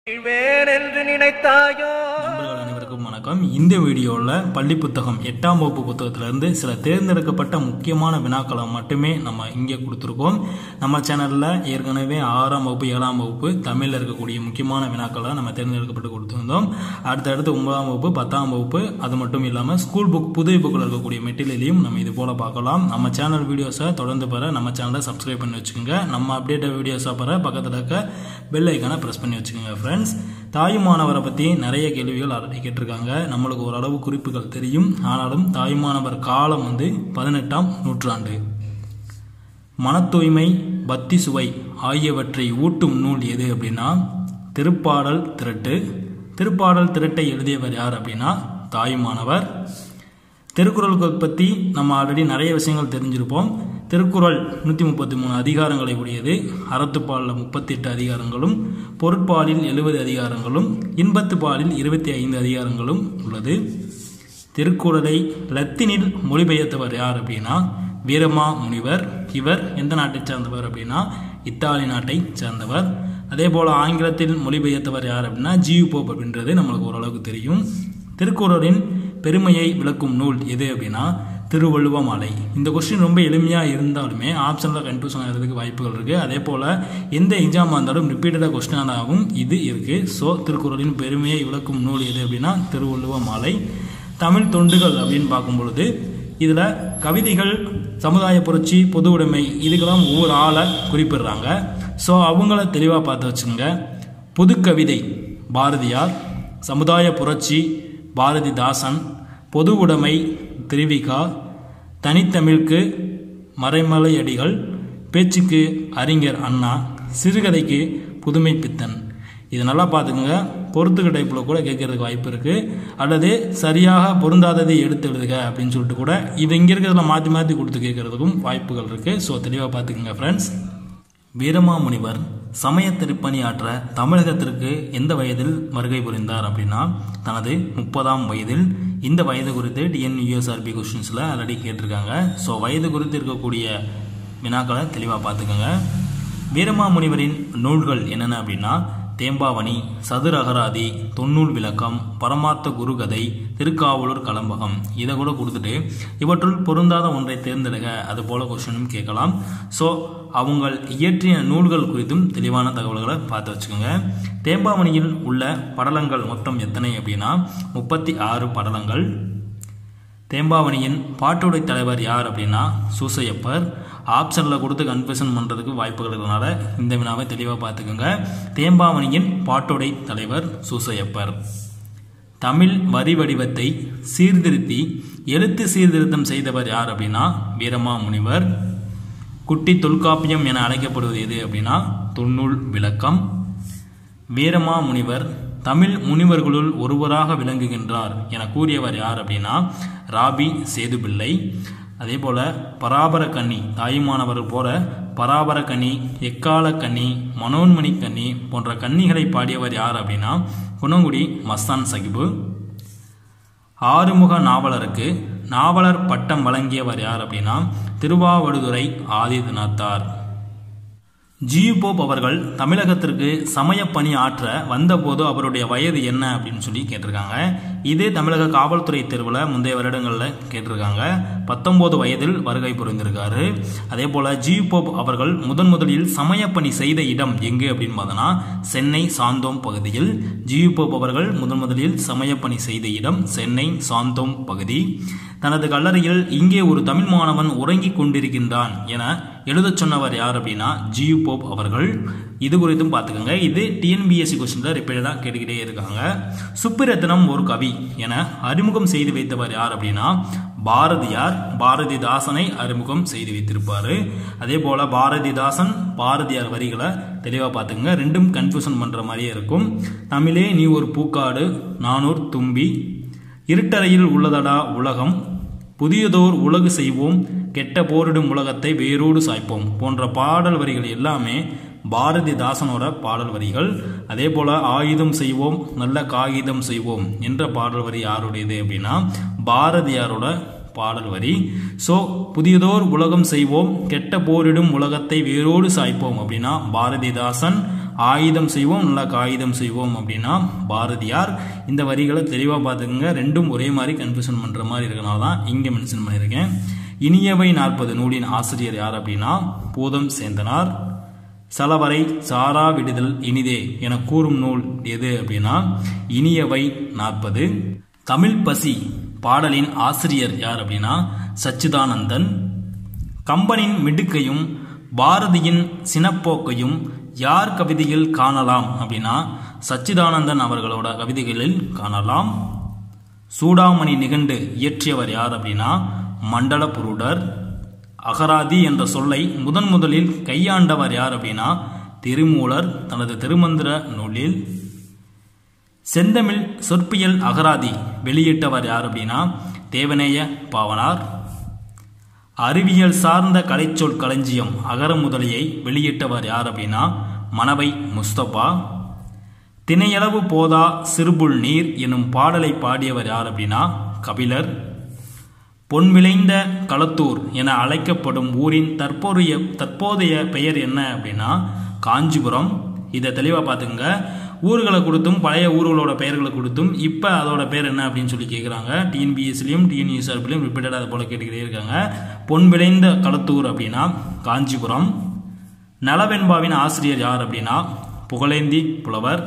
வேறென்று நினைத்தாயோ நண்பர்கள் அனைவருக்கும் வணக்கம் இந்த வீடியோவில் பள்ளி புத்தகம் எட்டாம் வகுப்பு புத்தகத்திலிருந்து சில தேர்ந்தெடுக்கப்பட்ட முக்கியமான வினாக்களை மட்டுமே நம்ம இங்கே கொடுத்துருக்கோம் நம்ம சேனலில் ஏற்கனவே ஆறாம் வகுப்பு ஏழாம் வகுப்பு தமிழில் இருக்கக்கூடிய முக்கியமான வினாக்களை நம்ம தேர்ந்தெடுக்கப்பட்டு கொடுத்துருந்தோம் அடுத்தடுத்து ஒன்பதாம் வகுப்பு பத்தாம் வகுப்பு அது மட்டும் இல்லாமல் ஸ்கூல் புக் புது புக்கில் இருக்கக்கூடிய மெட்டீரியலையும் நம்ம இது போல் பார்க்கலாம் நம்ம சேனல் வீடியோஸை தொடர்ந்து பெற நம்ம சேனலை சப்ஸ்கிரைப் பண்ணி வச்சுக்கோங்க நம்ம அப்டேட் வீடியோஸை பெற பக்கத்தில் இருக்க பெல் ஐக்கானை ப்ரெஸ் பண்ணி வச்சுக்கோங்க ஃப்ரெண்ட்ஸ் தாயுமானவரை பற்றி நிறைய கேள்விகள் ஆல்ரெடி கேட்டிருக்காங்க நம்மளுக்கு ஓரளவு குறிப்புகள் தெரியும் ஆனாலும் தாயுமானவர் காலம் வந்து பதினெட்டாம் நூற்றாண்டு மனத்தூய்மை பக்தி சுவை ஆகியவற்றை ஊட்டும் நூல் எது அப்படின்னா திருப்பாடல் திரட்டு திருப்பாடல் திரட்டை எழுதியவர் யார் அப்படின்னா தாயுமானவர் திருக்குறள்கள் பற்றி நம்ம ஆல்ரெடி நிறைய விஷயங்கள் தெரிஞ்சிருப்போம் திருக்குறள் நூற்றி முப்பத்தி மூணு அதிகாரங்களை உடையது அறத்துப்பாலில் முப்பத்தி எட்டு அதிகாரங்களும் பொருட்பாலில் எழுபது அதிகாரங்களும் இன்பத்து பாலில் இருபத்தி ஐந்து அதிகாரங்களும் உள்ளது திருக்குறளை லத்தீனில் மொழிபெயர்த்தவர் யார் அப்படின்னா வீரமா முனிவர் இவர் எந்த நாட்டை சார்ந்தவர் அப்படின்னா இத்தாலி நாட்டை சேர்ந்தவர் அதே போல் ஆங்கிலத்தில் மொழிபெயர்த்தவர் யார் அப்படின்னா ஜியு போப் அப்படின்றது நம்மளுக்கு ஓரளவுக்கு தெரியும் திருக்குறளின் பெருமையை விளக்கும் நூல் எது அப்படின்னா திருவள்ளுவ மாலை இந்த கொஸ்டின் ரொம்ப எளிமையாக இருந்தாலுமே ஆப்ஷனில் கன்ஃபியூஷன் ஆகிறதுக்கு வாய்ப்புகள் இருக்குது அதே போல் எந்த எக்ஸாமாக இருந்தாலும் ரிப்பீட்டடாக கொஸ்டினாகவும் இது இருக்குது ஸோ திருக்குறளின் பெருமையை விளக்கும் நூல் எது அப்படின்னா திருவள்ளுவ மாலை தமிழ் தொண்டுகள் அப்படின்னு பார்க்கும் பொழுது இதில் கவிதைகள் சமுதாய புரட்சி பொது உடைமை இதுக்கெல்லாம் ஒவ்வொரு ஆளை குறிப்பிடுறாங்க ஸோ அவங்கள தெளிவாக பார்த்து வச்சுங்க புதுக்கவிதை பாரதியார் சமுதாய புரட்சி பாரதிதாசன் பொது உடைமை திருவிகா தனித்தமிழுக்கு மறைமலையடிகள் பேச்சுக்கு அறிஞர் அண்ணா சிறுகதைக்கு புதுமை பித்தன் இது நல்லா பார்த்துக்குங்க பொறுத்துக்க டைப்பில் கூட கேட்கறதுக்கு வாய்ப்பு இருக்குது அல்லது சரியாக பொருந்தாததை எடுத்து எழுதுக அப்படின்னு சொல்லிட்டு கூட இது இங்கே இருக்கிறதுல மாற்றி மாற்றி கொடுத்து கேட்கறதுக்கும் வாய்ப்புகள் இருக்குது ஸோ தெளிவாக பார்த்துக்குங்க ஃப்ரெண்ட்ஸ் வீரமாமுனிவர் சமய திருப்பணி ஆற்ற தமிழகத்திற்கு எந்த வயதில் வருகை புரிந்தார் அப்படின்னா தனது முப்பதாம் வயதில் இந்த வயது குறித்து டிஎன்யூஎஸ்ஆர்பி கொஸ்டின்ஸில் ஆல்ரெடி கேட்டிருக்காங்க ஸோ வயது குறித்து இருக்கக்கூடிய வினாக்களை தெளிவாக பார்த்துக்கோங்க வீரமாமுனிவரின் நூல்கள் என்னென்ன அப்படின்னா தேம்பாவணி சதுர அகராதி தொன்னூல் விளக்கம் பரமார்த்த குருகதை திருக்காவலூர் கலம்பகம் இதை கூட கொடுத்துட்டு இவற்றுள் பொருந்தாத ஒன்றை தேர்ந்தெடுக்க அது போல கொஸ்டினும் கேட்கலாம் ஸோ அவங்க இயற்றிய நூல்கள் குறித்தும் தெளிவான தகவல்களை பார்த்து வச்சுக்கோங்க தேம்பாவணியில் உள்ள படலங்கள் மொத்தம் எத்தனை அப்படின்னா முப்பத்தி ஆறு படலங்கள் தேம்பாவணியின் பாட்டுடை தலைவர் யார் அப்படின்னா சூசையப்பர் ஆப்ஷனில் கொடுத்து கன்ஃபியூஷன் பண்ணுறதுக்கு வாய்ப்புகள் இருக்கிறதுனால இந்த வினாவை தெளிவாக பார்த்துக்கோங்க தேம்பாவணியின் பாட்டுடை தலைவர் சூசையப்பர் தமிழ் வரி வடிவத்தை சீர்திருத்தி எழுத்து சீர்திருத்தம் செய்தவர் யார் அப்படின்னா வீரமா முனிவர் குட்டி தொல்காப்பியம் என அழைக்கப்படுவது எது அப்படின்னா தொன்னூல் விளக்கம் வீரமா முனிவர் தமிழ் முனிவர்களுள் ஒருவராக விளங்குகின்றார் என கூறியவர் யார் அப்படின்னா ராபி சேதுபிள்ளை அதே போல பராபர கன்னி தாயுமானவர்கள் போல பராபர கன்னி எக்கால கன்னி மனோன்மணி கன்னி போன்ற கன்னிகளை பாடியவர் யார் அப்படின்னா குணங்குடி மஸ்தான் சகிபு ஆறுமுக நாவலருக்கு நாவலர் பட்டம் வழங்கியவர் யார் அப்படின்னா திருவாவடுதுறை ஆதித்யநாத்தார் ஜியு போப் அவர்கள் தமிழகத்திற்கு சமய பணி ஆற்ற வந்தபோது அவருடைய வயது என்ன அப்படின்னு சொல்லி கேட்டிருக்காங்க இது தமிழக காவல்துறை தேர்வில் முந்தைய வருடங்களில் கேட்டிருக்காங்க பத்தொம்போது வயதில் வருகை புரிந்திருக்காரு அதே போல் ஜியு போப் அவர்கள் முதன் முதலில் சமய பணி செய்த இடம் எங்கு அப்படின்னு பார்த்தோன்னா சென்னை சாந்தோம் பகுதியில் ஜியு போப் அவர்கள் முதன் முதலில் சமய பணி செய்த இடம் சென்னை சாந்தோம் பகுதி தனது கல்லறையில் இங்கே ஒரு தமிழ் மாணவன் உறங்கிக் கொண்டிருக்கின்றான் என எழுதச் சொன்னவர் யார் அப்படின்னா ஜியு போப் அவர்கள் இது குறித்தும் பார்த்துக்கோங்க இது டிஎன்பிஎஸ்சி கொஸ்டினில் ரிப்பீட்டடாக கேட்டுக்கிட்டே இருக்காங்க சுப்பிரத்தினம் ஒரு கவி என அறிமுகம் செய்து வைத்தவர் யார் அப்படின்னா பாரதியார் பாரதிதாசனை அறிமுகம் செய்து வைத்திருப்பார் அதே போல் பாரதிதாசன் பாரதியார் வரிகளை தெளிவாக பார்த்துக்கங்க ரெண்டும் கன்ஃபியூஷன் பண்ணுற மாதிரியே இருக்கும் தமிழே நீ ஒரு பூக்காடு நானூர் தும்பி இருட்டறையில் உள்ளதடா உலகம் புதியதோர் உலகு செய்வோம் கெட்ட போரிடும் உலகத்தை வேரோடு சாய்ப்போம் போன்ற பாடல் வரிகள் எல்லாமே பாரதிதாசனோட பாடல் வரிகள் அதே போல ஆயுதம் செய்வோம் நல்ல காகிதம் செய்வோம் என்ற பாடல் வரி யாருடையது அப்படின்னா பாரதியாரோட பாடல் வரி ஸோ புதியதோர் உலகம் செய்வோம் கெட்ட போரிடும் உலகத்தை வேரோடு சாய்ப்போம் அப்படின்னா பாரதிதாசன் ஆயுதம் செய்வோம் நல்லா காகிதம் செய்வோம் அப்படின்னா பாரதியார் இந்த வரிகளை தெளிவாக பார்த்துக்கோங்க ரெண்டும் ஒரே மாதிரி கன்ஃபியூஷன் பண்ணுற மாதிரி இருக்கனால தான் இங்கே மென்ஷன் பண்ணியிருக்கேன் இனியவை நாற்பது நூலின் ஆசிரியர் யார் அப்படின்னா பூதம் சேந்தனார் சலவரை சாரா விடுதல் இனிதே என கூறும் நூல் எது அப்படின்னா இனியவை நாற்பது தமிழ் பசி பாடலின் ஆசிரியர் யார் அப்படின்னா சச்சிதானந்தன் கம்பனின் மிடுக்கையும் பாரதியின் சினப்போக்கையும் யார் கவிதையில் காணலாம் அப்படின்னா சச்சிதானந்தன் அவர்களோட கவிதைகளில் காணலாம் சூடாமணி நிகண்டு இயற்றியவர் யார் அப்படின்னா மண்டல புருடர் அகராதி என்ற சொல்லை முதன் முதலில் கையாண்டவர் யார் அப்படின்னா திருமூலர் தனது திருமந்திர நூலில் செந்தமிழ் சொற்பியல் அகராதி வெளியிட்டவர் யார் அப்படின்னா தேவநேய பாவனார் அறிவியல் சார்ந்த கலைச்சொல் களஞ்சியம் அகர முதலியை வெளியிட்டவர் யார் அப்படின்னா மணவை முஸ்தபா திணையளவு போதா சிறுபுல் நீர் எனும் பாடலை பாடியவர் யார் அப்படின்னா கபிலர் பொன் விளைந்த களத்தூர் என அழைக்கப்படும் ஊரின் தற்போதைய தற்போதைய பெயர் என்ன அப்படின்னா காஞ்சிபுரம் இதை தெளிவாக பார்த்துங்க ஊர்களை கொடுத்தும் பழைய ஊர்களோட பெயர்களை கொடுத்தும் இப்போ அதோட பேர் என்ன அப்படின்னு சொல்லி கேட்குறாங்க டிஎன்பிஎஸ்லையும் டிஎன்யூஎஸ்ஆர்பிலையும் ரிப்பீட்டடாக அது போல் கேட்டுக்கிட்டே இருக்காங்க பொன் விளைந்த களத்தூர் அப்படின்னா காஞ்சிபுரம் நலவெண்பாவின் ஆசிரியர் யார் அப்படின்னா புகழேந்தி புலவர்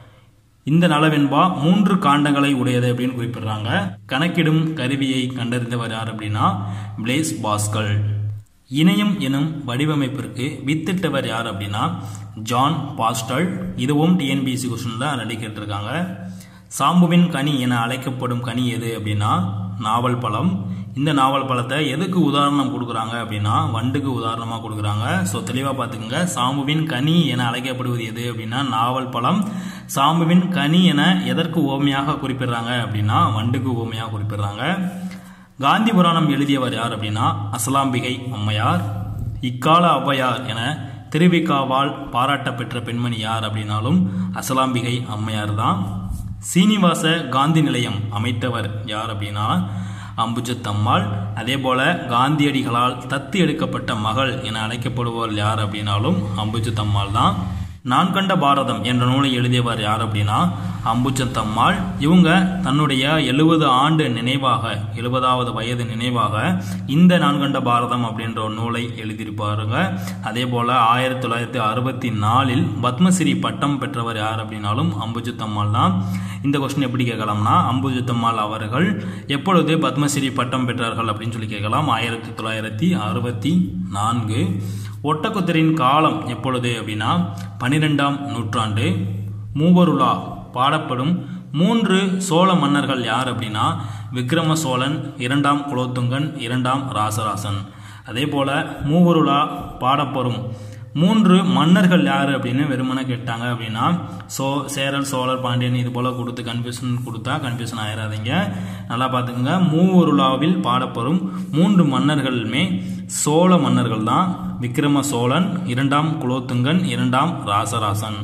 இந்த நலவெண்பா மூன்று காண்டங்களை உடையது அப்படின்னு குறிப்பிடுறாங்க கணக்கிடும் கருவியை கண்டறிந்தவர் யார் அப்படின்னா பிளேஸ் பாஸ்கல் இணையம் எனும் வடிவமைப்பிற்கு வித்திட்டவர் யார் அப்படின்னா ஜான் பாஸ்டல் இதுவும் டிஎன்பிஎஸ்சி கொஸ்டினில் ஆல்ரெடி கேட்டிருக்காங்க சாம்புவின் கனி என அழைக்கப்படும் கனி எது அப்படின்னா நாவல் பழம் இந்த நாவல் பழத்தை எதுக்கு உதாரணம் கொடுக்குறாங்க அப்படின்னா வண்டுக்கு உதாரணமாக கொடுக்குறாங்க ஸோ தெளிவாக பார்த்துக்கோங்க சாம்புவின் கனி என அழைக்கப்படுவது எது அப்படின்னா நாவல் பழம் சாம்புவின் கனி என எதற்கு ஓமையாக குறிப்பிடுறாங்க அப்படின்னா வண்டுக்கு ஓமையாக குறிப்பிடுறாங்க காந்தி புராணம் எழுதியவர் யார் அப்படின்னா அசலாம்பிகை அம்மையார் இக்கால ஔவையார் என திருவிக்காவால் பாராட்ட பெற்ற பெண்மணி யார் அப்படின்னாலும் அசலாம்பிகை அம்மையார் தான் சீனிவாச காந்தி நிலையம் அமைத்தவர் யார் அப்படின்னா அம்புஜத்தம்மாள் அதே போல காந்தியடிகளால் தத்து எடுக்கப்பட்ட மகள் என அழைக்கப்படுபவர் யார் அப்படின்னாலும் அம்புஜத்தம்மாள் தான் நான் கண்ட பாரதம் என்ற நூலை எழுதியவர் யார் அப்படின்னா அம்புஜத்தம்மாள் இவங்க தன்னுடைய எழுபது ஆண்டு நினைவாக எழுபதாவது வயது நினைவாக இந்த நான் கண்ட பாரதம் அப்படின்ற ஒரு நூலை எழுதியிருப்பாருங்க அதே போல ஆயிரத்தி தொள்ளாயிரத்தி அறுபத்தி நாலில் பத்மஸ்ரீ பட்டம் பெற்றவர் யார் அப்படின்னாலும் அம்புஜத்தம்மாள் தான் இந்த கொஸ்டின் எப்படி கேட்கலாம்னா அம்புஜத்தம்மாள் அவர்கள் எப்பொழுது பத்மஸ்ரீ பட்டம் பெற்றார்கள் அப்படின்னு சொல்லி கேட்கலாம் ஆயிரத்தி தொள்ளாயிரத்தி அறுபத்தி நான்கு ஒட்டக்குத்தரின் காலம் எப்பொழுது அப்படின்னா பன்னிரெண்டாம் நூற்றாண்டு மூவருலா பாடப்படும் மூன்று சோழ மன்னர்கள் யார் அப்படின்னா விக்ரம சோழன் இரண்டாம் குலோத்துங்கன் இரண்டாம் ராசராசன் அதே போல மூவருலா பாடப்படும் மூன்று மன்னர்கள் யார் அப்படின்னு வெறுமனே கேட்டாங்க அப்படின்னா சோ சேரல் சோழர் பாண்டியன் இது போல் கொடுத்து கன்ஃபியூஷன் கொடுத்தா கன்ஃபியூஷன் ஆயிடாதீங்க நல்லா பார்த்துக்கோங்க மூவருலாவில் பாடப்படும் மூன்று மன்னர்களுமே சோழ மன்னர்கள் தான் விக்ரம சோழன் இரண்டாம் குலோத்துங்கன் இரண்டாம் ராசராசன்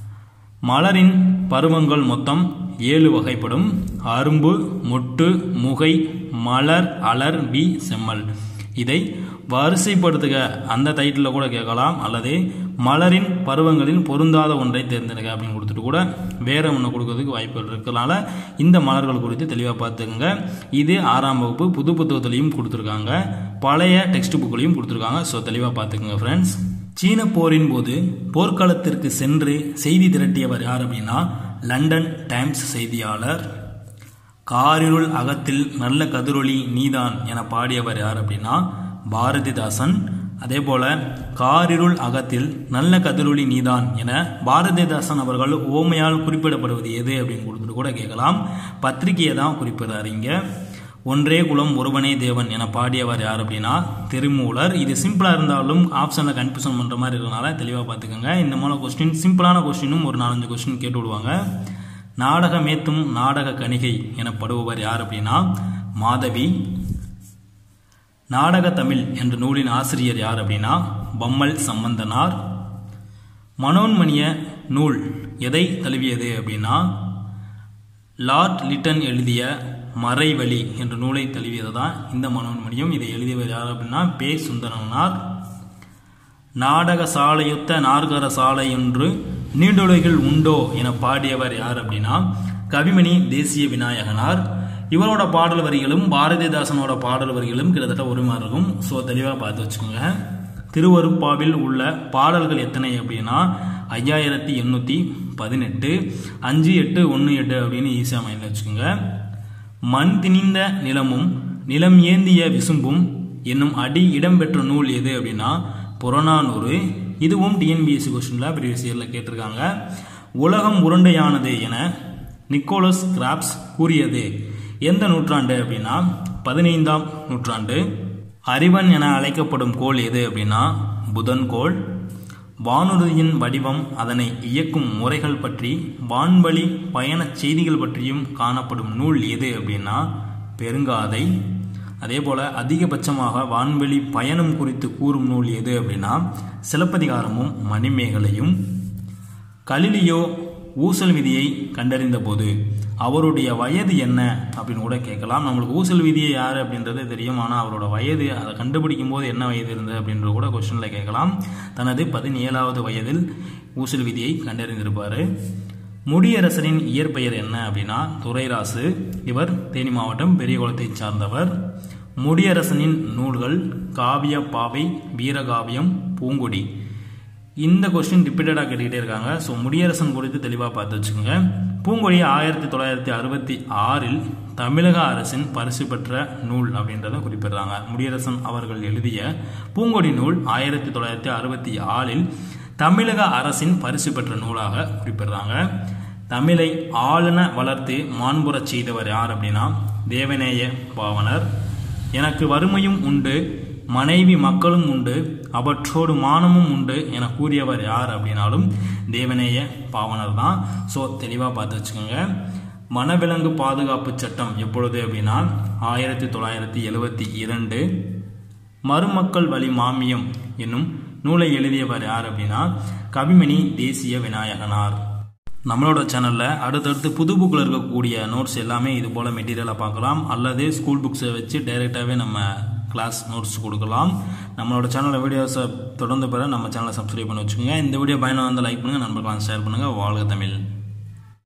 மலரின் பருவங்கள் மொத்தம் ஏழு வகைப்படும் அரும்பு மொட்டு முகை மலர் அலர் வி செம்மல் இதை வரிசைப்படுத்துக அந்த டைட்டில் கூட கேட்கலாம் அல்லது மலரின் பருவங்களில் பொருந்தாத ஒன்றை தேர்ந்தெடுக்க அப்படின்னு கொடுத்துட்டு கூட வேற ஒன்று கொடுக்கறதுக்கு வாய்ப்புகள் இருக்கிறனால இந்த மலர்கள் குறித்து தெளிவாக பார்த்துக்கோங்க இது ஆறாம் வகுப்பு புது புத்தகத்திலையும் கொடுத்துருக்காங்க பழைய டெக்ஸ்ட் புக்லையும் கொடுத்துருக்காங்க ஸோ தெளிவாக பார்த்துக்கோங்க ஃப்ரெண்ட்ஸ் சீன போரின் போது போர்க்களத்திற்கு சென்று செய்தி திரட்டியவர் யார் அப்படின்னா லண்டன் டைம்ஸ் செய்தியாளர் காரிருள் அகத்தில் நல்ல கதிரொளி நீதான் என பாடியவர் யார் அப்படின்னா பாரதிதாசன் அதே போல காரிருள் அகத்தில் நல்ல கதிரொளி நீதான் என பாரதிதாசன் அவர்கள் ஓமையால் குறிப்பிடப்படுவது எது அப்படின்னு கொடுத்துட்டு கூட கேட்கலாம் பத்திரிகையை தான் குறிப்பிடுறாருங்க ஒன்றே குலம் ஒருவனே தேவன் என பாடியவர் யார் அப்படின்னா திருமூலர் இது சிம்பிளாக இருந்தாலும் ஆப்ஷனில் கன்ஃபியூஷன் பண்ணுற மாதிரி இருக்கிறனால தெளிவாக பார்த்துக்கோங்க இந்த மூலம் கொஸ்டின் சிம்பிளான கொஸ்டினும் ஒரு நாலஞ்சு கொஸ்டின் கேட்டு விடுவாங்க நாடகமேத்தும் நாடக கணிகை எனப்படுபவர் யார் அப்படின்னா மாதவி நாடக தமிழ் என்ற நூலின் ஆசிரியர் யார் அப்படின்னா பம்மல் சம்பந்தனார் மனோன்மணிய நூல் எதை தழுவியது அப்படின்னா லார்ட் லிட்டன் எழுதிய மறைவழி என்ற நூலை தழுவியது தான் இந்த மனோன்மணியம் இதை எழுதியவர் யார் அப்படின்னா பே சுந்தரனார் நாடக சாலையொத்த நாற்கர சாலை என்று நீண்டுலகில் உண்டோ என பாடியவர் யார் அப்படின்னா கவிமணி தேசிய விநாயகனார் இவரோட பாடல் வரிகளும் பாரதிதாசனோட பாடல் வரிகளும் கிட்டத்தட்ட ஒரு மாதிரி இருக்கும் ஸோ தெளிவாக பார்த்து வச்சுக்கோங்க திருவருப்பாவில் உள்ள பாடல்கள் எத்தனை அப்படின்னா ஐயாயிரத்தி எண்ணூற்றி பதினெட்டு அஞ்சு எட்டு ஒன்று எட்டு அப்படின்னு ஈஸியாக மைண்டில் வச்சுக்கோங்க மண் திணிந்த நிலமும் நிலம் ஏந்திய விசும்பும் என்னும் அடி இடம்பெற்ற நூல் எது அப்படின்னா புறநானூறு இதுவும் டிஎன்பிஎஸ்சி கொஸ்டினில் ப்ரீவியஸ் இயரில் கேட்டிருக்காங்க உலகம் உருண்டையானது என நிக்கோலஸ் கிராப்ஸ் கூறியது எந்த நூற்றாண்டு அப்படின்னா பதினைந்தாம் நூற்றாண்டு அறிவன் என அழைக்கப்படும் கோள் எது அப்படின்னா புதன் கோள் வானூர்தியின் வடிவம் அதனை இயக்கும் முறைகள் பற்றி வான்வழி பயணச் செய்திகள் பற்றியும் காணப்படும் நூல் எது அப்படின்னா பெருங்காதை அதே போல அதிகபட்சமாக வான்வெளி பயணம் குறித்து கூறும் நூல் எது அப்படின்னா சிலப்பதிகாரமும் மணிமேகலையும் கலிலியோ ஊசல் விதியை கண்டறிந்த போது அவருடைய வயது என்ன அப்படின்னு கூட கேட்கலாம் நம்மளுக்கு ஊசல் விதியை யார் அப்படின்றது தெரியும் ஆனால் அவரோட வயது அதை கண்டுபிடிக்கும் போது என்ன வயது இருந்தது அப்படின்றது கூட கொஸ்டினில் கேட்கலாம் தனது பதினேழாவது வயதில் ஊசல் விதியை கண்டறிந்திருப்பார் முடியரசரின் இயற்பெயர் என்ன அப்படின்னா துரைராசு இவர் தேனி மாவட்டம் பெரியகுளத்தை சார்ந்தவர் முடியரசனின் நூல்கள் காவிய பாவை வீரகாவியம் பூங்குடி இந்த கொஸ்டின் ரிப்பீட்டடாக கேட்டுக்கிட்டே இருக்காங்க ஸோ முடியரசன் குறித்து தெளிவாக பார்த்து வச்சுக்கோங்க பூங்கொடி ஆயிரத்தி தொள்ளாயிரத்தி அறுபத்தி ஆறில் தமிழக அரசின் பரிசு பெற்ற நூல் அப்படின்றத குறிப்பிடுறாங்க முடியரசன் அவர்கள் எழுதிய பூங்கொடி நூல் ஆயிரத்தி தொள்ளாயிரத்தி அறுபத்தி ஆறில் தமிழக அரசின் பரிசு பெற்ற நூலாக குறிப்பிடுறாங்க தமிழை ஆளுன வளர்த்து மாண்புறச் செய்தவர் யார் அப்படின்னா தேவநேய பாவனர் எனக்கு வறுமையும் உண்டு மனைவி மக்களும் உண்டு அவற்றோடு மானமும் உண்டு என கூறியவர் யார் அப்படின்னாலும் தேவநேய பாவனர் தான் ஸோ தெளிவாக பார்த்து வச்சுக்கோங்க வனவிலங்கு பாதுகாப்பு சட்டம் எப்பொழுது அப்படின்னா ஆயிரத்தி தொள்ளாயிரத்தி எழுவத்தி இரண்டு மருமக்கள் வழி மாமியம் என்னும் நூலை எழுதியவர் யார் அப்படின்னா கவிமணி தேசிய விநாயகனார் நம்மளோட சேனலில் அடுத்தடுத்து புது புக்கில் இருக்கக்கூடிய நோட்ஸ் எல்லாமே இது போல் மெட்டீரியலாக பார்க்கலாம் அல்லது ஸ்கூல் புக்ஸை வச்சு டைரெக்டாகவே நம்ம கிளாஸ் நோட்ஸ் கொடுக்கலாம் நம்மளோட சேனலில் வீடியோஸை தொடர்ந்து பெற நம்ம சேனலை சப்ஸ்கிரைப் பண்ணி வச்சுக்கோங்க இந்த வீடியோ பயணம் வந்து லைக் பண்ணுங்கள் நண்பர்களாம் ஷேர் பண்ணுங்கள் வாழ்க தமிழ்